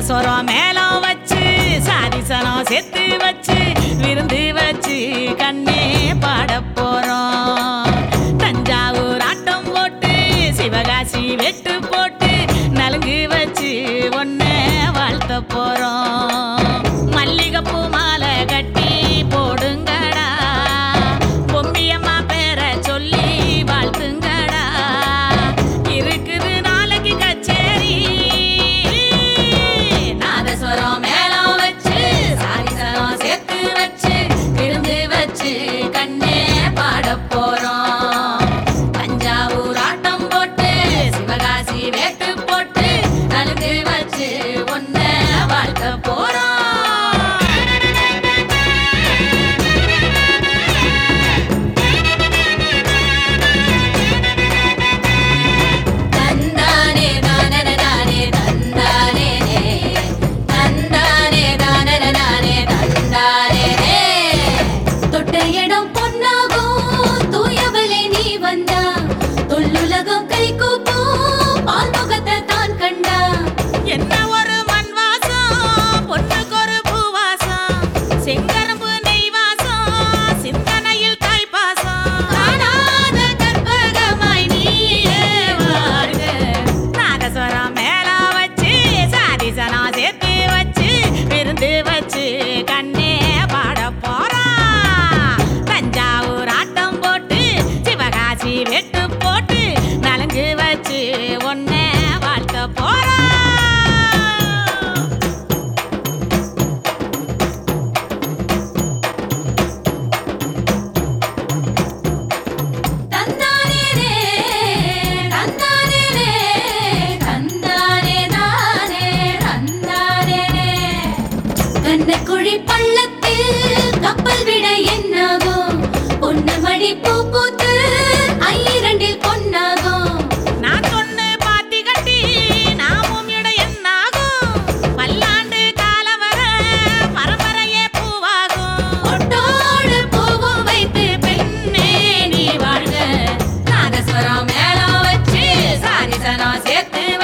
நாதஸ்வரம் மேலம் வச்சு சாதிசனம் செத்து வச்சு விருந்து வச்சு கண்ணே பாட போறோம் தஞ்சாவூர் ஆட்டம் போட்டு சிவகாசி வெட்டு போட்டு நலுங்கு வச்சு ஒன்ன வாழ்த்த போறோம் மல்லிகைப்பூ மாலை கட்டி போடுங்கடா பொம்பியம்மா பேரை சொல்லி வாழ்த்துங்கடா இருக்குது நாளைக்கு கச்சேரி நாதஸ்வரம் மேளம் வச்சு சாரிசரம் சேர்த்து வச்சு விருந்து வச்சு கண்ணே பாட போறோம் தஞ்சாவூர் ஆட்டம் போட்டு சிவகாசி வேட்டு போட்டு நலுங்கு வச்சு ஒன்ன வாழ்த்த போறோம் தந்தானே தானனதானே தந்தானே நே. தந்தானே தானனதானே தந்தானே நே. தொட்ட இடம் பொன்னாகும் தூயவளே நீ வந்தா தொல்லுலகம் கை கூப்பும் பால் முகத்தை தான் கண்டா என்ன ஒரு மண் வாசம் பொண்ணுக்கு ஒரு பூவாசம் செங்கரும்பு நெய் வாசம் சிந்தனையில் தாய் பாசம் காணாத கற்பகமாய் நீயே வாழ்க நாதஸ்வரம் மேல வச்சு சாதிசனா சேர்த்து வச்சு விருந்து வச்சு கண்ணே பாட போறான் தஞ்சாவூர் ஆட்டம் போட்டு சிவகாசி வெட்டு போட்டு நலங்கு வச்சு ஒன்னே வாழ்த்த போறான் தந்தானே நே, தந்தானே நே, தந்தானே தானே, தந்தானே நே. கண்ணக்குழி பள்ளத்தில் கப்பல் விட என்னாகும் பொண்ணு மணி பூ பூத்து ஐரண்டில் பொன்னாகும் நான் சொன்ன பாத்தி கட்டி நாமும் இட என்னாகும் பல்லாண்டு காலம் வர பரம்பரையே பூவாகும் ஒட்டோடு பூவும் வைத்து பெண்ணே நீ வாழ்க நாதஸ்வரம் மேலம் வச்சு சாரிசனம் சேர்த்து